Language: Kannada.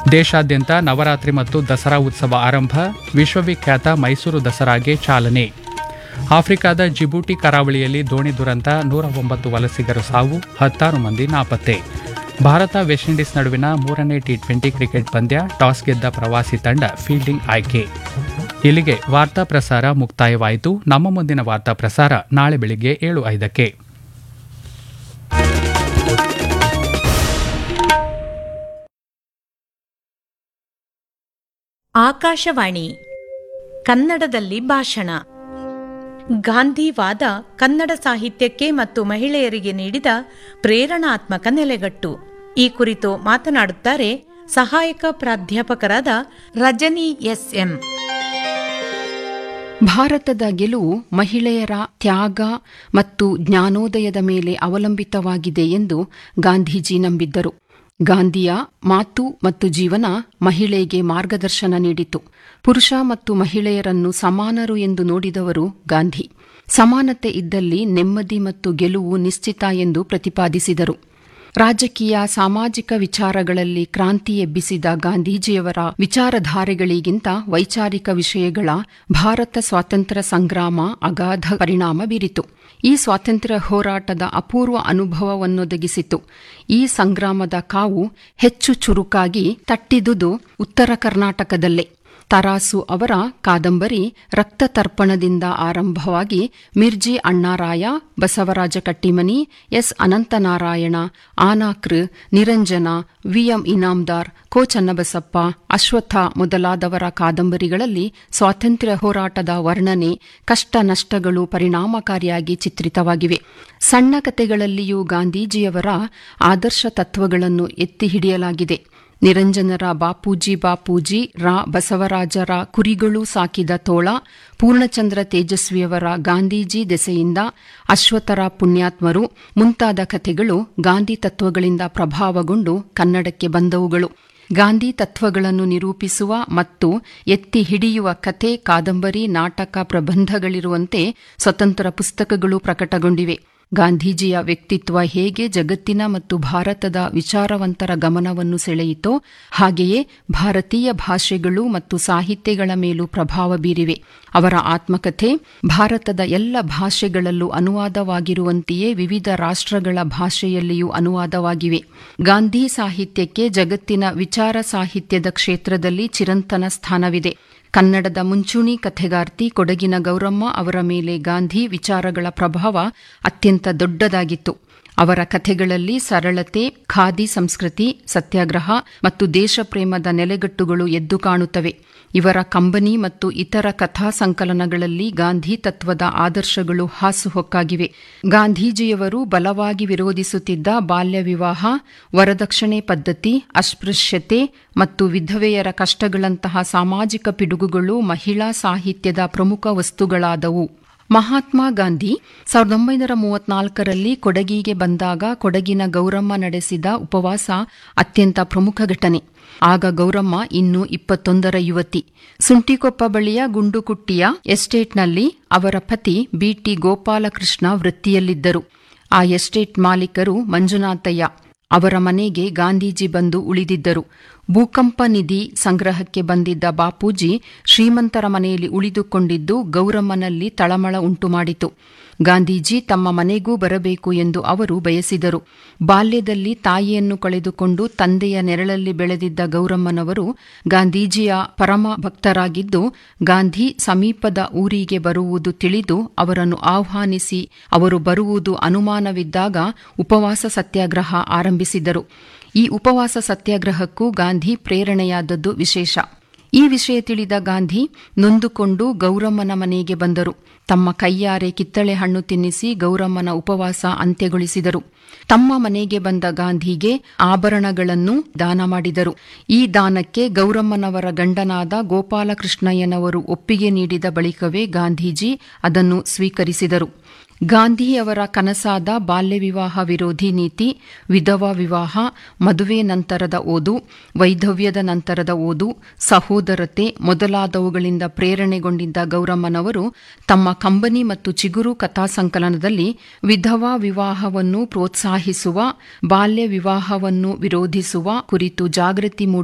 ದೇಶಾದ್ಯಂತ ನವರಾತ್ರಿ ಮತ್ತು ದಸರಾ ಉತ್ಸವ ಆರಂಭ ವಿಶ್ವವಿಖ್ಯಾತ ಮೈಸೂರು ದಸರಾಗೆ ಚಾಲನೆ ಆಫ್ರಿಕಾದ ಜಿಬೂಟಿ ಕರಾವಳಿಯಲ್ಲಿ ದೋಣಿ ದುರಂತ ನೂರ ಒಂಬತ್ತು ವಲಸಿಗರು ಸಾವು ಹತ್ತಾರು ಮಂದಿ ನಾಪತ್ತೆ ಭಾರತ ವೆಸ್ಟ್ ಇಂಡೀಸ್ ನಡುವಿನ ಮೂರನೇ ಟಿ ಟ್ವೆಂಟಿ ಕ್ರಿಕೆಟ್ ಪಂದ್ಯ ಟಾಸ್ ಗೆದ್ದ ಪ್ರವಾಸಿ ತಂಡ ಫೀಲ್ಡಿಂಗ್ ಆಯ್ಕೆ ಇಲ್ಲಿಗೆ ವಾರ್ತಾ ಪ್ರಸಾರ ಮುಕ್ತಾಯವಾಯಿತು ನಮ್ಮ ಮುಂದಿನ ವಾರ್ತಾ ಪ್ರಸಾರ ನಾಳೆ ಬೆಳಿಗ್ಗೆ ಏಳು ಐದಕ್ಕೆ ಆಕಾಶವಾಣಿ ಕನ್ನಡದಲ್ಲಿ ಭಾಷಣ ಗಾಂಧಿವಾದ ಕನ್ನಡ ಸಾಹಿತ್ಯಕ್ಕೆ ಮತ್ತು ಮಹಿಳೆಯರಿಗೆ ನೀಡಿದ ಪ್ರೇರಣಾತ್ಮಕ ನೆಲೆಗಟ್ಟು ಈ ಕುರಿತು ಮಾತನಾಡುತ್ತಾರೆ ಸಹಾಯಕ ಪ್ರಾಧ್ಯಾಪಕರಾದ ರಜನಿ ಎಸ್ಎಂ ಭಾರತದ ಗೆಲುವು ಮಹಿಳೆಯರ ತ್ಯಾಗ ಮತ್ತು ಜ್ಞಾನೋದಯದ ಮೇಲೆ ಅವಲಂಬಿತವಾಗಿದೆ ಎಂದು ಗಾಂಧೀಜಿ ನಂಬಿದ್ದರು ಗಾಂಧಿಯ ಮಾತು ಮತ್ತು ಜೀವನ ಮಹಿಳೆಗೆ ಮಾರ್ಗದರ್ಶನ ನೀಡಿತು ಪುರುಷ ಮತ್ತು ಮಹಿಳೆಯರನ್ನು ಸಮಾನರು ಎಂದು ನೋಡಿದವರು ಗಾಂಧಿ ಸಮಾನತೆ ಇದ್ದಲ್ಲಿ ನೆಮ್ಮದಿ ಮತ್ತು ಗೆಲುವು ನಿಶ್ಚಿತ ಎಂದು ಪ್ರತಿಪಾದಿಸಿದರು ರಾಜಕೀಯ ಸಾಮಾಜಿಕ ವಿಚಾರಗಳಲ್ಲಿ ಕ್ರಾಂತಿ ಎಬ್ಬಿಸಿದ ಗಾಂಧೀಜಿಯವರ ವಿಚಾರಧಾರೆಗಳಿಗಿಂತ ವೈಚಾರಿಕ ವಿಷಯಗಳ ಭಾರತ ಸ್ವಾತಂತ್ರ್ಯ ಸಂಗ್ರಾಮ ಅಗಾಧ ಪರಿಣಾಮ ಬೀರಿತು ಈ ಸ್ವಾತಂತ್ರ್ಯ ಹೋರಾಟದ ಅಪೂರ್ವ ಅನುಭವವನ್ನೊದಗಿಸಿತು ಈ ಸಂಗ್ರಾಮದ ಕಾವು ಹೆಚ್ಚು ಚುರುಕಾಗಿ ತಟ್ಟಿದುದು ಉತ್ತರ ಕರ್ನಾಟಕದಲ್ಲೇ ತರಾಸು ಅವರ ಕಾದಂಬರಿ ರಕ್ತತರ್ಪಣದಿಂದ ಆರಂಭವಾಗಿ ಮಿರ್ಜಿ ಅಣ್ಣಾರಾಯ ಬಸವರಾಜ ಕಟ್ಟಿಮನಿ ಎಸ್ ಅನಂತನಾರಾಯಣ ಆನಾಕ್ರ್ ನಿರಂಜನ ವಿಎಂ ಇನಾಮ್ದಾರ್ ಕೋ ಚನ್ನಬಸಪ್ಪ ಅಶ್ವತ್ಥ ಮೊದಲಾದವರ ಕಾದಂಬರಿಗಳಲ್ಲಿ ಸ್ವಾತಂತ್ರ್ಯ ಹೋರಾಟದ ವರ್ಣನೆ ಕಷ್ಟ ನಷ್ಟಗಳು ಪರಿಣಾಮಕಾರಿಯಾಗಿ ಚಿತ್ರಿತವಾಗಿವೆ ಸಣ್ಣ ಕಥೆಗಳಲ್ಲಿಯೂ ಗಾಂಧೀಜಿಯವರ ಆದರ್ಶ ತತ್ವಗಳನ್ನು ಎತ್ತಿ ಹಿಡಿಯಲಾಗಿದೆ ನಿರಂಜನರ ಬಾಪೂಜಿ ಬಾಪೂಜಿ ರಾ ಬಸವರಾಜರ ಕುರಿಗಳು ಸಾಕಿದ ತೋಳ ಪೂರ್ಣಚಂದ್ರ ತೇಜಸ್ವಿಯವರ ಗಾಂಧೀಜಿ ದೆಸೆಯಿಂದ ಅಶ್ವತ್ಥರ ಪುಣ್ಯಾತ್ಮರು ಮುಂತಾದ ಕಥೆಗಳು ಗಾಂಧಿ ತತ್ವಗಳಿಂದ ಪ್ರಭಾವಗೊಂಡು ಕನ್ನಡಕ್ಕೆ ಬಂದವುಗಳು ಗಾಂಧಿ ತತ್ವಗಳನ್ನು ನಿರೂಪಿಸುವ ಮತ್ತು ಎತ್ತಿ ಹಿಡಿಯುವ ಕಥೆ ಕಾದಂಬರಿ ನಾಟಕ ಪ್ರಬಂಧಗಳಿರುವಂತೆ ಸ್ವತಂತ್ರ ಪುಸ್ತಕಗಳು ಪ್ರಕಟಗೊಂಡಿವೆ ಗಾಂಧೀಜಿಯ ವ್ಯಕ್ತಿತ್ವ ಹೇಗೆ ಜಗತ್ತಿನ ಮತ್ತು ಭಾರತದ ವಿಚಾರವಂತರ ಗಮನವನ್ನು ಸೆಳೆಯಿತೋ ಹಾಗೆಯೇ ಭಾರತೀಯ ಭಾಷೆಗಳು ಮತ್ತು ಸಾಹಿತ್ಯಗಳ ಮೇಲೂ ಪ್ರಭಾವ ಬೀರಿವೆ ಅವರ ಆತ್ಮಕಥೆ ಭಾರತದ ಎಲ್ಲ ಭಾಷೆಗಳಲ್ಲೂ ಅನುವಾದವಾಗಿರುವಂತೆಯೇ ವಿವಿಧ ರಾಷ್ಟ್ರಗಳ ಭಾಷೆಯಲ್ಲಿಯೂ ಅನುವಾದವಾಗಿವೆ ಗಾಂಧಿ ಸಾಹಿತ್ಯಕ್ಕೆ ಜಗತ್ತಿನ ವಿಚಾರ ಸಾಹಿತ್ಯದ ಕ್ಷೇತ್ರದಲ್ಲಿ ಚಿರಂತನ ಸ್ಥಾನವಿದೆ ಕನ್ನಡದ ಮುಂಚೂಣಿ ಕಥೆಗಾರ್ತಿ ಕೊಡಗಿನ ಗೌರಮ್ಮ ಅವರ ಮೇಲೆ ಗಾಂಧಿ ವಿಚಾರಗಳ ಪ್ರಭಾವ ಅತ್ಯಂತ ದೊಡ್ಡದಾಗಿತ್ತು ಅವರ ಕಥೆಗಳಲ್ಲಿ ಸರಳತೆ ಖಾದಿ ಸಂಸ್ಕೃತಿ ಸತ್ಯಾಗ್ರಹ ಮತ್ತು ದೇಶಪ್ರೇಮದ ನೆಲೆಗಟ್ಟುಗಳು ಎದ್ದು ಕಾಣುತ್ತವೆ ಇವರ ಕಂಬನಿ ಮತ್ತು ಇತರ ಕಥಾ ಸಂಕಲನಗಳಲ್ಲಿ ಗಾಂಧಿ ತತ್ವದ ಆದರ್ಶಗಳು ಹಾಸುಹೊಕ್ಕಾಗಿವೆ ಗಾಂಧೀಜಿಯವರು ಬಲವಾಗಿ ವಿರೋಧಿಸುತ್ತಿದ್ದ ಬಾಲ್ಯ ವಿವಾಹ ವರದಕ್ಷಿಣೆ ಪದ್ಧತಿ ಅಸ್ಪೃಶ್ಯತೆ ಮತ್ತು ವಿಧವೆಯರ ಕಷ್ಟಗಳಂತಹ ಸಾಮಾಜಿಕ ಪಿಡುಗುಗಳು ಮಹಿಳಾ ಸಾಹಿತ್ಯದ ಪ್ರಮುಖ ವಸ್ತುಗಳಾದವು ಮಹಾತ್ಮ ಗಾಂಧಿ ಸಾವಿರದ ಒಂಬೈನೂರ ಮೂವತ್ನಾಲ್ಕರಲ್ಲಿ ಕೊಡಗಿಗೆ ಬಂದಾಗ ಕೊಡಗಿನ ಗೌರಮ್ಮ ನಡೆಸಿದ ಉಪವಾಸ ಅತ್ಯಂತ ಪ್ರಮುಖ ಘಟನೆ ಆಗ ಗೌರಮ್ಮ ಇನ್ನು ಇಪ್ಪತ್ತೊಂದರ ಯುವತಿ ಸುಂಟಿಕೊಪ್ಪ ಬಳಿಯ ಗುಂಡುಕುಟ್ಟಿಯ ಎಸ್ಟೇಟ್ನಲ್ಲಿ ಅವರ ಪತಿ ಬಿಟಿ ಗೋಪಾಲಕೃಷ್ಣ ವೃತ್ತಿಯಲ್ಲಿದ್ದರು ಆ ಎಸ್ಟೇಟ್ ಮಾಲೀಕರು ಮಂಜುನಾಥಯ್ಯ ಅವರ ಮನೆಗೆ ಗಾಂಧೀಜಿ ಬಂದು ಉಳಿದಿದ್ದರು ಭೂಕಂಪ ನಿಧಿ ಸಂಗ್ರಹಕ್ಕೆ ಬಂದಿದ್ದ ಬಾಪೂಜಿ ಶ್ರೀಮಂತರ ಮನೆಯಲ್ಲಿ ಉಳಿದುಕೊಂಡಿದ್ದು ಗೌರಮ್ಮನಲ್ಲಿ ತಳಮಳ ಉಂಟುಮಾಡಿತು ಗಾಂಧೀಜಿ ತಮ್ಮ ಮನೆಗೂ ಬರಬೇಕು ಎಂದು ಅವರು ಬಯಸಿದರು ಬಾಲ್ಯದಲ್ಲಿ ತಾಯಿಯನ್ನು ಕಳೆದುಕೊಂಡು ತಂದೆಯ ನೆರಳಲ್ಲಿ ಬೆಳೆದಿದ್ದ ಗೌರಮ್ಮನವರು ಗಾಂಧೀಜಿಯ ಪರಮ ಭಕ್ತರಾಗಿದ್ದು ಗಾಂಧಿ ಸಮೀಪದ ಊರಿಗೆ ಬರುವುದು ತಿಳಿದು ಅವರನ್ನು ಆಹ್ವಾನಿಸಿ ಅವರು ಬರುವುದು ಅನುಮಾನವಿದ್ದಾಗ ಉಪವಾಸ ಸತ್ಯಾಗ್ರಹ ಆರಂಭಿಸಿದರು ಈ ಉಪವಾಸ ಸತ್ಯಾಗ್ರಹಕ್ಕೂ ಗಾಂಧಿ ಪ್ರೇರಣೆಯಾದದ್ದು ವಿಶೇಷ ಈ ವಿಷಯ ತಿಳಿದ ಗಾಂಧಿ ನೊಂದುಕೊಂಡು ಗೌರಮ್ಮನ ಮನೆಗೆ ಬಂದರು ತಮ್ಮ ಕೈಯಾರೆ ಕಿತ್ತಳೆ ಹಣ್ಣು ತಿನ್ನಿಸಿ ಗೌರಮ್ಮನ ಉಪವಾಸ ಅಂತ್ಯಗೊಳಿಸಿದರು ತಮ್ಮ ಮನೆಗೆ ಬಂದ ಗಾಂಧಿಗೆ ಆಭರಣಗಳನ್ನು ದಾನ ಮಾಡಿದರು ಈ ದಾನಕ್ಕೆ ಗೌರಮ್ಮನವರ ಗಂಡನಾದ ಗೋಪಾಲಕೃಷ್ಣಯ್ಯನವರು ಒಪ್ಪಿಗೆ ನೀಡಿದ ಬಳಿಕವೇ ಗಾಂಧೀಜಿ ಅದನ್ನು ಸ್ವೀಕರಿಸಿದರು ಗಾಂಧಿಯವರ ಕನಸಾದ ಬಾಲ್ಯ ವಿವಾಹ ವಿರೋಧಿ ನೀತಿ ವಿಧವಾ ವಿವಾಹ ಮದುವೆ ನಂತರದ ಓದು ವೈಧವ್ಯದ ನಂತರದ ಓದು ಸಹೋದರತೆ ಮೊದಲಾದವುಗಳಿಂದ ಪ್ರೇರಣೆಗೊಂಡಿದ್ದ ಗೌರಮ್ಮನವರು ತಮ್ಮ ಕಂಬನಿ ಮತ್ತು ಚಿಗುರು ಕಥಾ ಸಂಕಲನದಲ್ಲಿ ವಿಧವಾ ವಿವಾಹವನ್ನು ಪ್ರೋತ್ಸಾಹಿಸುವ ಬಾಲ್ಯ ವಿವಾಹವನ್ನು ವಿರೋಧಿಸುವ ಕುರಿತು ಜಾಗೃತಿ ಮೂಡಿ